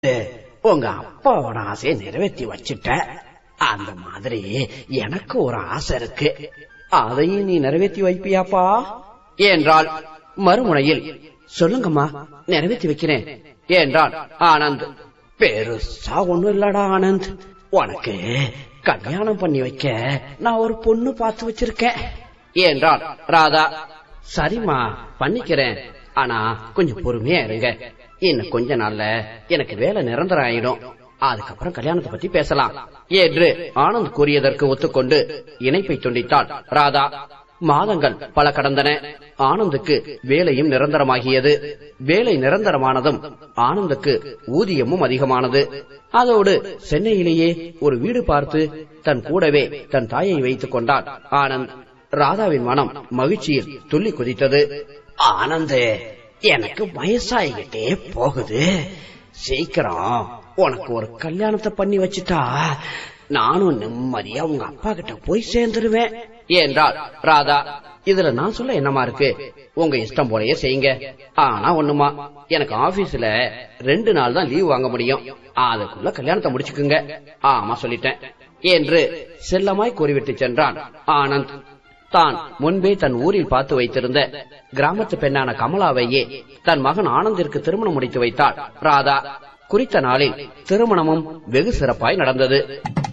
உங்க அப்பாவோட ஆசையை நிறைவேற்றி வச்சுட்ட அந்த மாதிரி எனக்கு ஒரு ஆசை இருக்கு அதையும் நீ நிறைவேற்றி வைப்பியாப்பா என்றாள் மறுமுனையில் சொல்லுங்கம்மா நிறைவேற்றி வைக்கிறேன் என்றான் ஆனந்த் பெருசா ஒண்ணும் இல்லடா ஆனந்த் உனக்கு கல்யாணம் பண்ணி வைக்க நான் ஒரு பொண்ணு பார்த்து வச்சிருக்கேன் என்றாள் ராதா சரிம்மா பண்ணிக்கிறேன் ஆனா கொஞ்சம் பொறுமையா இருங்க இன்னும் கொஞ்ச நாள்ல எனக்கு வேலை நிரந்தரம் ஆயிடும் அதுக்கப்புறம் கல்யாணத்தை பத்தி பேசலாம் என்று ஆனந்த் கூறியதற்கு ஒத்துக்கொண்டு இணைப்பை துண்டித்தாள் ராதா மாதங்கள் பல கடந்தன ஆனந்துக்கு வேலையும் நிரந்தரமாகியது வேலை நிரந்தரமானதும் ஆனந்துக்கு ஊதியமும் அதிகமானது அதோடு சென்னையிலேயே ஒரு வீடு பார்த்து தன் கூடவே தன் தாயை வைத்துக் கொண்டான் ஆனந்த் ராதாவின் மனம் மகிழ்ச்சியில் துள்ளி குதித்தது ஆனந்து எனக்கு வயசாகிக்கிட்டே போகுது சீக்கிரம் உனக்கு ஒரு கல்யாணத்தை பண்ணி வச்சுட்டா நானும் நிம்மதியா உங்க அப்பா கிட்ட போய் சேர்ந்துருவேன் என்றாள் ராதா இதுல நான் சொல்ல என்னமா இருக்கு உங்க இஷ்டம் போலயே செய்யுங்க ஆனா ஒண்ணுமா எனக்கு ஆபீஸ்ல ரெண்டு நாள் தான் லீவ் வாங்க முடியும் அதுக்குள்ள கல்யாணத்தை முடிச்சுக்குங்க ஆமா சொல்லிட்டேன் என்று செல்லமாய் கூறிவிட்டு சென்றான் ஆனந்த் தான் முன்பே தன் ஊரில் பார்த்து வைத்திருந்த கிராமத்து பெண்ணான கமலாவையே தன் மகன் ஆனந்திற்கு திருமணம் முடித்து வைத்தாள் ராதா குறித்த நாளில் திருமணமும் வெகு சிறப்பாய் நடந்தது